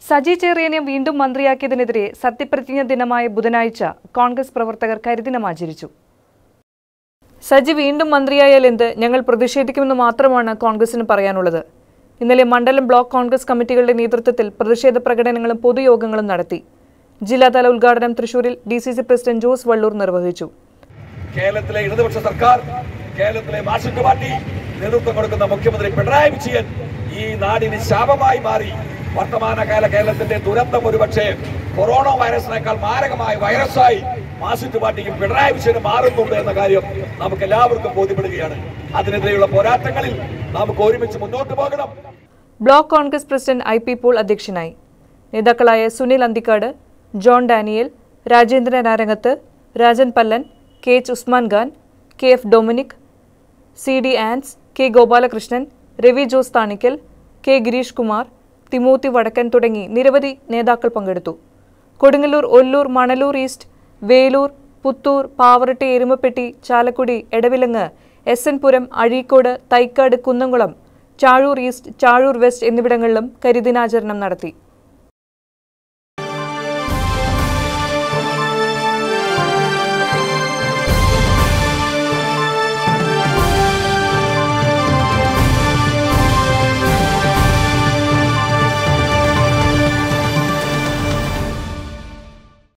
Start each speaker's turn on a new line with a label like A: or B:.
A: സജി ചെറിയനെ വീണ്ടും മന്ത്രിയാക്കിയതിനെതിരെ സത്യപ്രതിജ്ഞ ദിനമായ ബുധനാഴ്ച കോൺഗ്രസ് പ്രവർത്തകർ കരിദിനം ആചരിച്ചു സജി വീണ്ടും മന്ത്രിയായാൽ എന്ത് ഞങ്ങൾ പ്രതിഷേധിക്കുമെന്ന് മാത്രമാണ് കോൺഗ്രസിന് പറയാനുള്ളത് ഇന്നലെ മണ്ഡലം ബ്ലോക്ക് കോൺഗ്രസ് കമ്മിറ്റികളുടെ നേതൃത്വത്തിൽ പ്രതിഷേധ പ്രകടനങ്ങളും പൊതുയോഗങ്ങളും നടത്തി ജില്ലാതല ഉദ്ഘാടനം തൃശൂരിൽ D C C president Jose Valloor നിർവഹിച്ചു
B: കേരളത്തിലെ ഇടതുപക്ഷ സർക്കാർ കേരളത്തിലെ മാർക്സിസ്റ്റ് പാർട്ടി നേതൃത്വം കൊടുക്കുന്ന മുഖ്യമന്ത്രി പിണറായി വിജയൻ ഈ നാടിന് ശാപമായി മാറി വർത്തമാനകാല കേരളത്തിന്റെ ദുരന്തം ഒരുപക്ഷെ കൊറോണ വൈറസിനേക്കാൾ മാരകമായ വൈറസായി മാർക്സിസ്റ്റ് പാർട്ടിക്കും പിണറായി വിജയന് മാറുന്നുണ്ട് എന്ന കാര്യം നമുക്ക് എല്ലാവർക്കും ബോധ്യപ്പെടുകയാണ് അതിനെതിരെയുള്ള പോരാട്ടങ്ങളിൽ നമുക്ക് ഒരുമിച്ച് മുന്നോട്ട് പോകണം
A: block Congress president I P Paul അധ്യക്ഷനായി നേതാക്കളായ Sunil Anthikad John Daniel Rajendran Narangath Rajan Pallan K H Usman Khan K F Dominic C D Ans K Gopalakrishnan Ravi Jose Thanikkal K Girish Kumar Timothy Vadakkan തുടങ്ങി നിരവധി നേതാക്കൾ പങ്കെടുത്തു Kodungallur Ollur Manalur East Velur Puthur Pavaratty Erumapetty Chalakudy Edavilangu S N Puram Azhikode Thaikkad Kunnamkulam Chazhur East Chazhur West എന്നിവിടങ്ങളിലും കരിദിനാചരണം നടത്തി